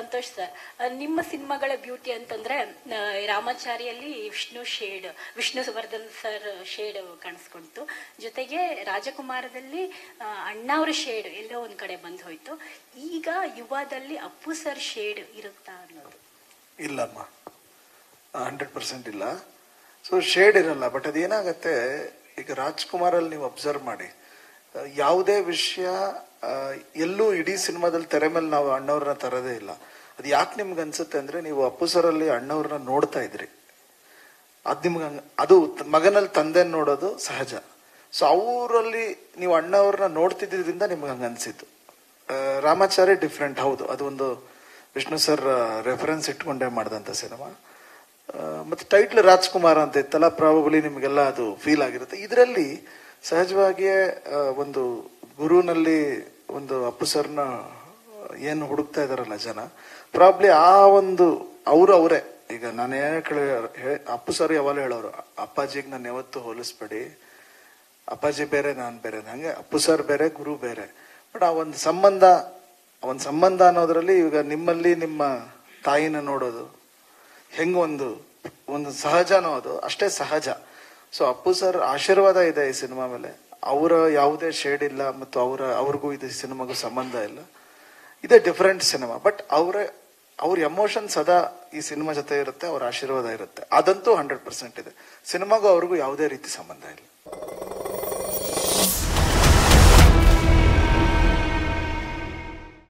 Santosh sir ಆ, ನಿಮ್ಮ ಸಿನಿಮಾಗಳ ಬ್ಯೂಟಿ ಅಂತಂದ್ರೆ ಆ, ರಾಮಾಚಾರಿಯಲ್ಲಿ Vishnu shade Vishnuvardhan sir shade ಕಾಣಿಸ್ಕೊಂತು ಜೊತೆಗೆ ರಾಜಕುಮಾರದಲ್ಲಿ ಆ, ಅಣ್ಣಾವ್ರ ಶೇಡ್ ಎಲ್ಲೋ ಒಂದ್ ಕಡೆ ಬಂದ್ ಹೋಯ್ತು ಈಗ ಯುವದಲ್ಲಿ ಅಪ್ಪು ಸರ್ ಶೇಡ್ ಇರುತ್ತಾ ಅನ್ನೋದು ಇಲ್ಲಮ್ಮ ಹಂಡ್ರೆಡ್ ಪರ್ಸೆಂಟ್ ಇಲ್ಲ ಸೊ ಶೇಡ್ ಇರಲ್ಲ ಬಟ್ ಅದೇನಾಗತ್ತೆ ಈಗ ರಾಜ್ಕುಮಾರಲ್ಲಿ ನೀವು ಅಬ್ಸರ್ವ್ ಮಾಡಿ ಆ, ಯಾವುದೇ ವಿಷಯ ಆ, ಎಲ್ಲೂ ಇಡೀ ಸಿನಿಮಾದಲ್ಲಿ ತೆರೆ ಮೇಲೆ ನಾವು ಅಣ್ಣವ್ರನ್ನ ತರದೇ ಇಲ್ಲ ಅದು ಯಾಕೆ ನಿಮ್ಗೆ ಅನ್ಸುತ್ತೆ ಅಂದ್ರೆ ನೀವು ಅಪ್ಪು ಸರಲ್ಲಿ ಅಣ್ಣವ್ರನ್ನ ನೋಡ್ತಾ ಇದ್ರಿ ಅದ್ ನಿಮ್ಗೆ ಹಂಗ್- ಅದು ತ- ಮಗನಲ್ಲಿ ತಂದೆ ನೋಡೋದು ಸಹಜ ಸೊ ಅವರಲ್ಲಿ ನೀವು ಅಣ್ಣವ್ರನ್ನ ನೋಡ್ತಿದ್ರಿಂದ ನಿಮ್ಗೆ ಹಂಗ ಅನ್ಸಿದ್ದು ಆ, ರಾಮಾಚಾರಿ ಡಿಫ್ರೆಂಟ್ ಹೌದು ಅದು ಒಂದು ವಿಷ್ಣು ಸರ್ ರೆಫರೆನ್ಸ್ ಇಟ್ಕೊಂಡೇ ಮಾಡಿದಂತ ಸಿನಿಮಾ ಮತ್ತೆ ಟೈಟ್ಲ್ ರಾಜ್ಕುಮಾರ್ ಅಂತ ಇತ್ತಲ್ಲ ಪ್ರಾಬಬ್ಲಿ ನಿಮಗೆಲ್ಲ ಅದು ಫೀಲ್ ಆಗಿರುತ್ತೆ ಇದರಲ್ಲಿ ಸಹಜವಾಗಿಯೇ ಆ, ಒಂದು ಗುರುನಲ್ಲಿ ಒಂದು ಅಪ್ಪು ಸರ್ನ ಏನು ಹುಡುಕ್ತಾ ಇದಾರಲ್ಲ ಜನ ಪ್ರಾಬ್ಲಿ ಆ ಒಂದು ಅವರು ಅವರೇ ಈಗ ನಾನು ಏನು ಕೇಳಿ ಹೇ- ಅಪ್ಪು ಸರ್ ಯಾವಾಗ ಹೇಳೋರು ಅಪ್ಪಾಜಿಗೆ ನಾನು ಯಾವತ್ತೂ ಹೋಲಿಸ್ಬೇಡಿ ಅಪ್ಪಾಜಿ ಬೇರೆ ನಾನು ಬೇರೆ ಹಂಗೆ ಅಪ್ಪು ಸರ್ ಬೇರೆ ಗುರು ಬೇರೆ ಬಟ್ ಆ ಒಂದು ಸಂಬಂಧ ಆ ಒಂದು ಸಂಬಂಧ ಅನ್ನೋದ್ರಲ್ಲಿ ಈಗ ನಿಮ್ಮಲ್ಲಿ ನಿಮ್ಮ ತಾಯಿನ ನೋಡೋದು ಹೆಂಗ್ ಒಂದು ಒಂದು ಸಹಜನೋ ಅದು ಅಷ್ಟೇ ಸಹಜ ಸೊ ಅಪ್ಪು ಸರ್ ಆಶೀರ್ವಾದ ಇದೆ ಈ ಸಿನಿಮಾ ಮೇಲೆ ಅವರ ಯಾವುದೇ ಶೇಡ್ ಇಲ್ಲ ಮತ್ತು ಅವರ ಅವ್ರಿಗೂ ಇದು ಸಿನಿಮಾಗೂ ಸಂಬಂಧ ಇಲ್ಲ ಇದೇ ಡಿಫರೆಂಟ್ ಸಿನಿಮಾ ಬಟ್ ಅವರ ಅವ್ರ ಎಮೋಷನ್ ಸದಾ ಈ ಸಿನಿಮಾ ಜೊತೆ ಇರುತ್ತೆ ಅವ್ರ ಆಶೀರ್ವಾದ ಇರುತ್ತೆ ಅದಂತೂ ಹಂಡ್ರೆಡ್ ಪರ್ಸೆಂಟ್ ಇದೆ ಸಿನಿಮಾಗೂ ಅವ್ರಿಗೂ ಯಾವುದೇ ರೀತಿ ಸಂಬಂಧ ಇಲ್ಲ